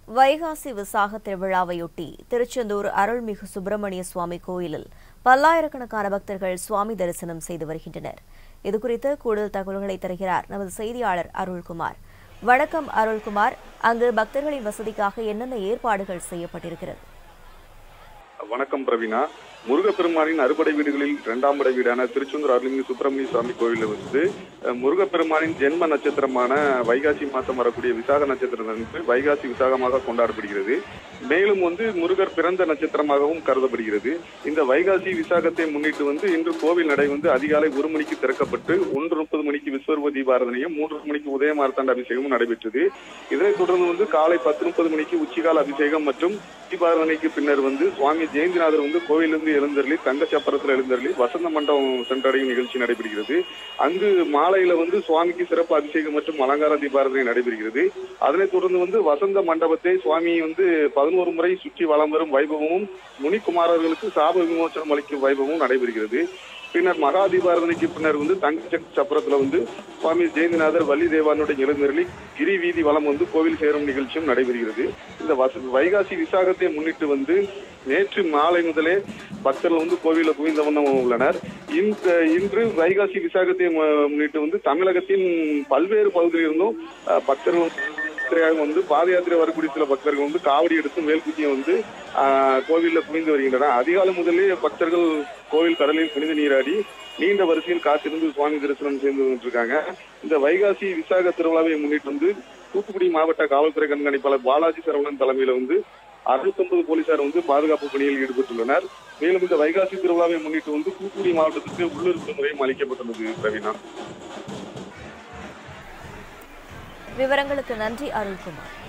வைகாசி விசாக திருவிழாவையொட்டி திருச்செந்தூர் அருள்மிகு சுப்பிரமணிய சுவாமி கோயிலில் பல்லாயிரக்கணக்கான பக்தர்கள் சுவாமி தரிசனம் செய்து வருகின்றனர் இதுகுறித்து கூடுதல் தகவல்களை தருகிறார் நமது செய்தியாளர் அருள்குமார் வணக்கம் அருள்குமார் அங்கு பக்தர்களின் வசதிக்காக என்னென்ன ஏற்பாடுகள் செய்யப்பட்டிருக்கிறது வணக்கம் பிரவீனா முருகப்பெருமானின் அறுபடை வீடுகளில் இரண்டாம் படை வீடான திருச்செந்தூர் அருள்மிகு சுப்பிரமணிய சுவாமி கோயிலில் வந்து அஹ், முருகப்பெருமானின் ஜென்ம நட்சத்திரமான வைகாசி மாதம் வரக்கூடிய விசாக நட்சத்திரம் அன்று வைகாசி விசாகமாக கொண்டாடப்படுகிறது மேலும் வந்து முருகர் பிறந்த நட்சத்திரமாகவும் கருதப்படுகிறது இந்த வைகாசி விசாகத்தை முன்னிட்டு வந்து இன்று கோவில் நடை வந்து அதிகாலை ஒரு மணிக்கு திறக்கப்பட்டு ஒன்று முப்பது மணிக்கு விஸ்வரூப தீபாரதனையும் மூன்று மணிக்கு உதய மார்த்தாண்ட அபிஷேகமும் நடைபெற்றது இதனைத் தொடர்ந்து வந்து காலை பத்து முப்பது மணிக்கு உச்சிகால அபிஷேகம் மற்றும் தீபாரதனைக்கு பின்னர் வந்து சுவாமி ஜெயந்திநாதர் வந்து கோவிலிருந்து எழுந்தருளி தங்க சப்பரத்தில் எழுந்தருளி வசந்த மண்டபம் சென்றடையும் நிகழ்ச்சி நடைபெறுகிறது அங்கு மாலையில வந்து சுவாமிக்கு சிறப்பு அபிஷேகம் மற்றும் அலங்கார தீபாரதனை நடைபெறுகிறது அதனைத் தொடர்ந்து வந்து வசந்த மண்டபத்தை சுவாமி வந்து பதினோரு முறை சுற்றி வலம் வரும் வைபவமும் முனிக்குமாரர்களுக்கு சாப விமோசனம் அளிக்கும் வைபவமும் நடைபெறுகிறது பின்னர் மகா தீபாரதனைக்கு பின்னர் வந்து தங்க சப்பரத்துல வந்து சுவாமி ஜெயந்திநாதர் வள்ளி தேவானுடைய எழுந்தருளி கிரி வீதி வலம் வந்து கோவில் சேரும் நிகழ்ச்சியும் நடைபெறுகிறது இந்த வச வைகாசி விசாகத்தை முன்னிட்டு வந்து நேற்று மாலை முதலே பக்தர்கள் வந்து கோவிலில் குவிந்த வண்ணம் உள்ளனர் இந்த இன்று வைகாசி விசாகத்தை மு- முன்னிட்டு வந்து தமிழகத்தின் பல்வேறு பகுதியில் இருந்தும் அஹ், பக்தர்கள் யாத்திரையாக வந்து பாத யாத்திரை வரக்கூடிய சில பக்தர்கள் வந்து காவடி எடுத்து மேல்குச்சியை வந்து ஆஹ், கோவில்ல குவிந்து வருகின்றனர் அதிகாலை முதலே பக்தர்கள் கோவில் கடலில் புனித நீராடி நீண்ட வரிசையில் காத்திருந்து சுவாமி தரிசனம் செய்து வந்துட்டு இருக்காங்க இந்த வைகாசி விசாக திருவிழாவை முன்னிட்டு வந்து தூத்துக்குடி மாவட்ட காவல்துறை கண்காணிப்பாளர் பாலாஜி சரவணன் தலைமையில வந்து அறுபத்தொன்பது போலீசார் வந்து பாதுகாப்பு பணியில் ஈடுபட்டுள்ளனர் மேலும் இந்த வைகாசி திருவிழாவை முன்னிட்டு வந்து தூத்துக்குடி மாவட்டத்துக்கு உள்ளூர் விடுமுறையும் அளிக்கப்பட்டுள்ளது பிரவீனா விவரங்களுக்கு நன்றி அருள்குமார்